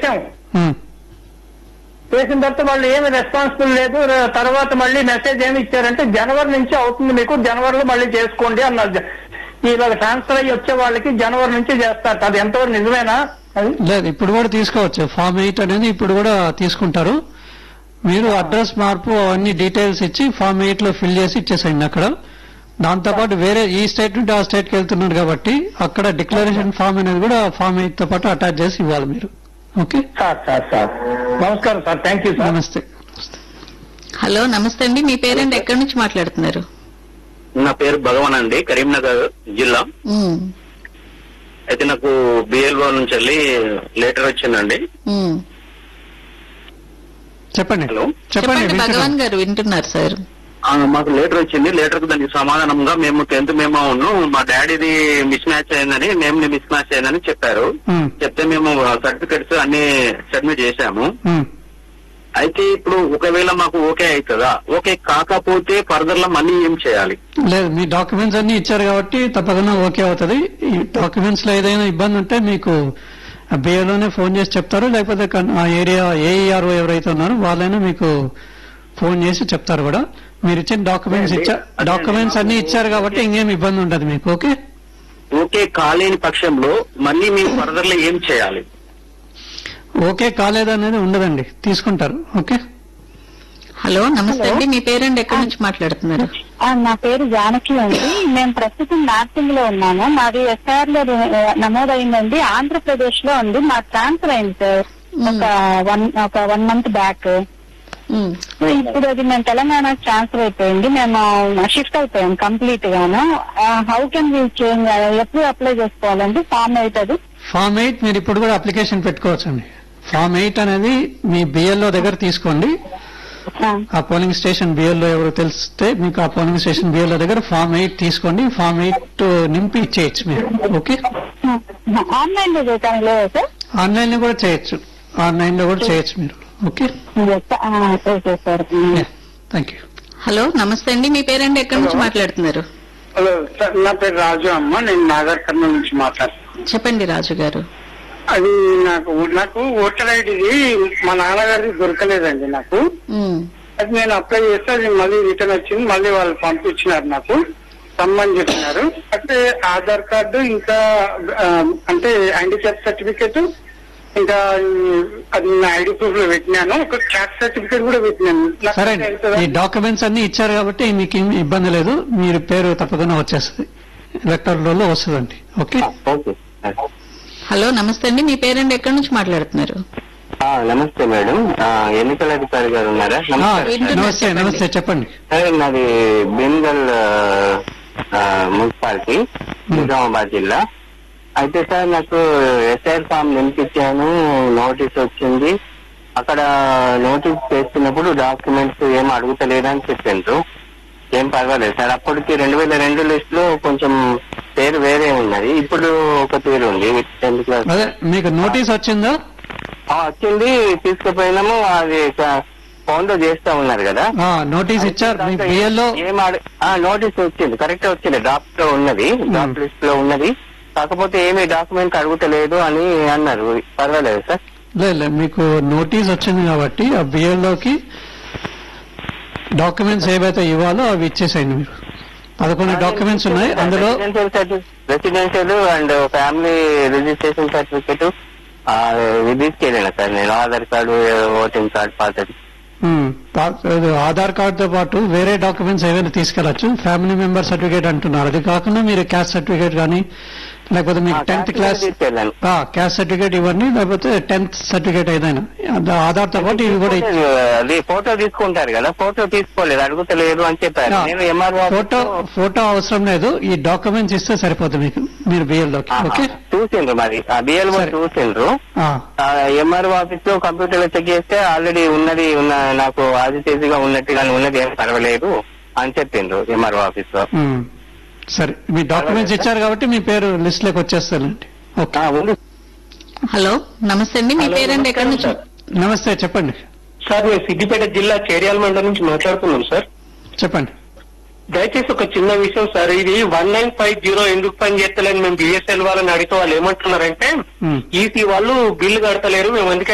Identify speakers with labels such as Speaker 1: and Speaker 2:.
Speaker 1: చేసాం
Speaker 2: ఉమ్,
Speaker 1: చేసిన తర్వాత వాళ్ళు ఏమి రెస్పాన్సిబుల్ లేదు ర- తర్వాత మళ్ళీ మెసేజ్ ఏమి ఇచ్చారంటే జనవరి నుంచి అవుతుంది మీకు జనవరిలో మళ్ళీ చేసుకోండి అన్నారు జ- ఇలాగ ట్రాన్స్ఫర్ అయ్యి వచ్చే వాళ్ళకి జనవరి నుంచి చేస్తారు అది ఎంతవరకు నిజమేనా అది
Speaker 2: లేదు ఇప్పుడు కూడా తీసుకోవచ్చు ఫామ్ ఎయిట్ అనేది ఇప్పుడు కూడా తీసుకుంటారు మీరు అడ్రస్ మార్పు అవన్నీ డీటెయిల్స్ ఇచ్చి ఫామ్ ఎయిట్ లో ఫిల్ చేసి ఇచ్చేసేయండి అక్కడ దాంతోపాటు వేరే ఈ స్టేట్ నుండి ఆ స్టేట్ కి వెళ్తున్నారు కాబట్టి అక్కడ డిక్లరేషన్ ఫామ్ అనేది కూడా ఫామ్ ఎయిట్ తో పాటు అటాచ్ చేసి ఇవ్వాలి మీరు ఓకే
Speaker 1: సార్ సార్ సార్ నమస్కారం సార్ థ్యాంక్ యూ సార్
Speaker 2: నమస్తే
Speaker 3: హలో నమస్తే అండి మీ పేరెంట్ ఎక్కడి నుంచి మాట్లాడుతున్నారు
Speaker 4: నా పేరు భగవాన్ అండి కరీంనగర్ జిల్లా
Speaker 3: ఉమ్,
Speaker 4: అయితే నాకు బిఎల్ఓ నుంచి వెళ్ళి లెటర్ వచ్చిందండి
Speaker 3: ఉమ్.
Speaker 2: చెప్పండి
Speaker 4: హలో.
Speaker 2: చెప్పండి
Speaker 3: చెప్పండి భగవాన్
Speaker 2: వింటున్నాను.
Speaker 3: గారు వింటున్నారు సార్
Speaker 4: ఆ, మాకు లెటర్ వచ్చింది లెటర్ కు దానికి సమాధానంగా మేము టెన్త్ మేము అవును మా డాడీది మిస్ మ్యాచ్ అయిందని మేము మిస్ మ్యాచ్ అయిందని చెప్పారు
Speaker 2: ఉమ్,
Speaker 4: చెప్తే మేము సర్టిఫికెట్స్ అన్ని సబ్మిట్ చేశాము
Speaker 2: ఉమ్.
Speaker 4: అయితే ఇప్పుడు ఒకవేళ మాకు ఓకే అవుతుందా ఓకే కాకపోతే ఫర్దర్ లో మనీ ఏం చేయాలి
Speaker 2: లేదు మీ డాక్యుమెంట్స్ అన్ని ఇచ్చారు కాబట్టి తప్పకుండా ఓకే అవుతుంది ఈ డాక్యుమెంట్స్ లో ఏదైనా ఇబ్బంది ఉంటే మీకు బిఏలోనే ఫోన్ చేసి చెప్తారు లేకపోతే కన్- ఆ ఏరియా ఏఈఆర్ఓ ఎవరైతే ఉన్నారో వాళ్ళైనా మీకు ఫోన్ చేసి చెప్తారు కూడా మీరు ఇచ్చిన డాక్యుమెంట్స్
Speaker 4: అదే
Speaker 2: ఇచ్చా
Speaker 4: అండి.
Speaker 2: డాక్యుమెంట్స్ అన్ని ఇచ్చారు కాబట్టి ఇంకేం ఇబ్బంది ఉండదు మీకు ఓకే
Speaker 4: ఓకే కాలేని పక్షంలో మళ్ళీ మేము ఫర్దర్ లో ఏం చేయాలి
Speaker 2: ఓకే కాలేదనేది ఉండదండి తీసుకుంటారు ఓకే
Speaker 3: హలో నమస్తే అండి మీ పేరెంట్ ఎక్కడి నుంచి మాట్లాడుతున్నారు
Speaker 5: ఆ, నా పేరు జానకి అండి మేము ప్రస్తుతం నార్సింగ్ లో ఉన్నాము మాది ఎస్ఆర్ లో ఆ, నమోదైందండి ఆంధ్రప్రదేశ్ లో ఉంది మా ట్రాన్స్ఫర్ అయింది సార్ ఒక వన్ ఒక వన్ మంత్ బ్యాక్
Speaker 3: ఉమ్,
Speaker 5: ఇప్పుడు అది మేము తెలంగాణ ట్రాన్స్ఫర్ అయిపోయింది మేము షిఫ్ట్ అయిపోయాం కంప్లీట్ గాను హౌ కెన్ వీ చేంజ్ ఎప్పుడు అప్లై చేసుకోవాలండి ఫామ్ అవుతుంది
Speaker 2: ఫామ్ ఎయిట్ మీరు ఇప్పుడు కూడా అప్లికేషన్ పెట్టుకోవచ్చండి ఫామ్ ఎయిట్ అనేది మీ బిఎల్ఓ దగ్గర తీసుకోండి ఆ పోలింగ్ స్టేషన్ బిఎల్ఓ ఎవరు తెలిస్తే మీకు ఆ పోలింగ్ స్టేషన్ బిఎల్ఓ దగ్గర ఫామ్ ఎయిట్ తీసుకోండి ఫామ్ ఎయిట్ నింపి ఇచ్చేయచ్చు మీరు ఓకే
Speaker 5: ఆన్లైన్ లో చేయటం లేదా సార్
Speaker 2: ఆన్లైన్ లో కూడా చేయొచ్చు ఆన్లైన్ లో కూడా చేయొచ్చు మీరు ఓకే
Speaker 5: ఆ, okay sir
Speaker 2: thank you
Speaker 3: hello నమస్తే అండి మీ పేరెంట్ ఎక్కడి నుంచి మాట్లాడుతున్నారు
Speaker 1: హలో సార్ నా పేరు రాజు అమ్మ నేను నాగర్ కర్నూలు నుంచి మాట్లాడుతున్నాను
Speaker 3: చెప్పండి రాజు గారు
Speaker 1: అది నాకు నాకు ఓటర్ ఐడిది మా నాన్నగారిది దొరకలేదండి నాకు
Speaker 3: ఉమ్,
Speaker 1: అది నేను అప్లై చేస్తే అది మళ్ళీ రిటర్న్ వచ్చింది మళ్ళీ వాళ్ళు పంపించినారు నాకు రమ్మని చెప్పినారు అంటే ఆధార్ కార్డు ఇంకా ఆ, అంటే హ్యాండిక్యాప్ సర్టిఫికేట్ ఇంకా ఈ, అది నా ఐడి ప్రూఫ్ లో పెట్టినాను ఒక క్యాస్ట్ సర్టిఫికేట్ కూడా పెట్టినాను నాకు
Speaker 2: సరే
Speaker 1: అది
Speaker 2: అండి
Speaker 1: అవుతుందా?
Speaker 2: ఈ డాక్యుమెంట్స్ అన్ని ఇచ్చారు కాబట్టి మీకు ఏమి ఇబ్బంది లేదు మీరు పేరు తప్పకుండా వచ్చేస్తుంది ఎలక్టర్ లో వస్తుందండి ఓకే
Speaker 4: ఓకే
Speaker 2: హలో
Speaker 3: నమస్తే అండి మీ పేరెంట్ ఎక్కడి నుంచి మాట్లాడుతున్నారు
Speaker 4: ఆ, నమస్తే మేడం ఆ, ఎన్నికల అధికారి గారు ఉన్నారా
Speaker 2: ఆ,
Speaker 4: నమస్కారం
Speaker 3: వింటున్నా,
Speaker 2: నమస్తే
Speaker 3: చెప్పండి.
Speaker 2: నమస్తే చెప్పండి
Speaker 4: సార్ నాది బెంగల్ ఆ, మున్సిపాలిటీ నిజామాబాద్ జిల్లా అయితే సార్ నాకు ఎస్ఐఆర్ ఫామ్ నింపించాను నోటీస్ వచ్చింది అక్కడ నోటీస్ చేస్తున్నప్పుడు డాక్యుమెంట్స్ ఏం అడుగుతలేదని చెప్పిండ్రు ఏం పర్వాలేదు సార్ అప్పటికి రెండు వేల రెండు లిస్ట్ లో కొంచెం పేరు వేరే ఉన్నది ఇప్పుడు ఒక పేరు ఉంది టెన్త్ క్లాస్
Speaker 2: అదే మీకు నోటీస్ వచ్చిందా
Speaker 4: ఆ, వచ్చింది తీసుకుపోయినాము అది ఫోన్ లో చేస్తా ఉన్నారు కదా
Speaker 2: ఆ, నోటీస్ ఇచ్చారు మీ బిఎల్లో
Speaker 4: ఏం ఆడ- ఆ, నోటీస్ వచ్చింది కరెక్ట్ వచ్చింది డ్రాఫ్ట్ లో ఉన్నది డ్రాఫ్ట్ లిస్ట్ లో ఉన్నది కాకపోతే ఏమి డాక్యుమెంట్ అడుగుతలేదు అని అన్నారు పర్వాలేదు సార్
Speaker 2: లేదు లేదు, మీకు నోటీస్ వచ్చింది కాబట్టి ఆ బిఎల్లోకి డాక్యుమెంట్స్ ఏవైతే ఇవ్వాలో అవి ఇచ్చేసేయండి మీరు పదకొండు డాక్యుమెంట్స్ ఉన్నాయి అందులో
Speaker 4: residential and family registration certificate తీసుకెళ్ళాను సార్ నేను ఆధార్ కార్డు ఓటింగ్ కార్డు పాతది
Speaker 2: ఉమ్, పా- ఇది ఆధార్ కార్డ్ తో పాటు వేరే డాక్యుమెంట్స్ ఏవైనా తీసుకెళ్లొచ్చు ఫ్యామిలీ మెంబర్ సర్టిఫికేట్ అంటున్నారు అది కాకుండా మీరు క్యాస్ట్ సర్టిఫికేట్ కానీ లేకపోతే మీకు
Speaker 4: ఆ,
Speaker 2: టెన్త్
Speaker 4: caste
Speaker 2: క్లాస్
Speaker 4: తీసుకెళ్ళాను
Speaker 2: క్యాస్ట్ సర్టిఫికేట్ ఇవ్వండి లేకపోతే టెన్త్ సర్టిఫికేట్ ఏదైనా అది ఆధార్ తో పాటు ఇవి కూడా ఇచ్చి-
Speaker 4: అది ఫోటో తీసుకుంటారు కదా ఫోటో తీసుకోలేదు అడుగుతలేదు అని చెప్పారు
Speaker 2: ఆ,
Speaker 4: నేను ఎంఆర్ఓ
Speaker 2: ఫోటో ఫోటో అవసరం లేదు ఈ డాక్యుమెంట్స్ ఇస్తే సరిపోతుంది మీకు మీరు బిఎల్లోకి ఓకే
Speaker 4: చూసిండ్రు మరి ఆ బిఎల్ఓ
Speaker 2: సరే.
Speaker 4: చూసిండ్రు
Speaker 2: ఆ,
Speaker 4: ఎంఆర్ఓ ఆఫీస్ లో కంప్యూటర్ లో చెక్ చేస్తే ఆల్రెడీ ఉన్నది ఉన్న నాకు ఆదితేజిగా ఉన్నట్టుగానే ఉన్నది ఏం పర్వాలేదు అని చెప్పిండ్రు ఎంఆర్ఓ ఆఫీస్ లో
Speaker 2: ఉమ్, సరే మీ డాక్యుమెంట్స్ ఇచ్చారు కాబట్టి మీ పేరు లిస్ట్ లోకి వచ్చేస్తానండి ఓకే
Speaker 4: ఆ, ఉంది
Speaker 3: హలో నమస్తే అండి మీ
Speaker 1: హలో,
Speaker 3: పేరెంట్ ఎక్కడి నుంచి
Speaker 1: నమస్కారం
Speaker 2: నమస్తే చెప్పండి
Speaker 1: సార్ మేము సిద్దిపేట జిల్లా చేర్యాల మండలం నుంచి మాట్లాడుతున్నాం సార్
Speaker 2: చెప్పండి
Speaker 1: దయచేసి ఒక చిన్న విషయం సార్ ఇది వన్ నైన్ ఫైవ్ జీరో ఎందుకు పని చేస్తలేని మేము బిఎస్ఎల్ వాళ్ళని అడిగితే వాళ్ళు ఏమంటున్నారంటే
Speaker 2: ఉమ్.
Speaker 1: ఈసీ వాళ్ళు బిల్లు కడతలేరు మేము అందుకే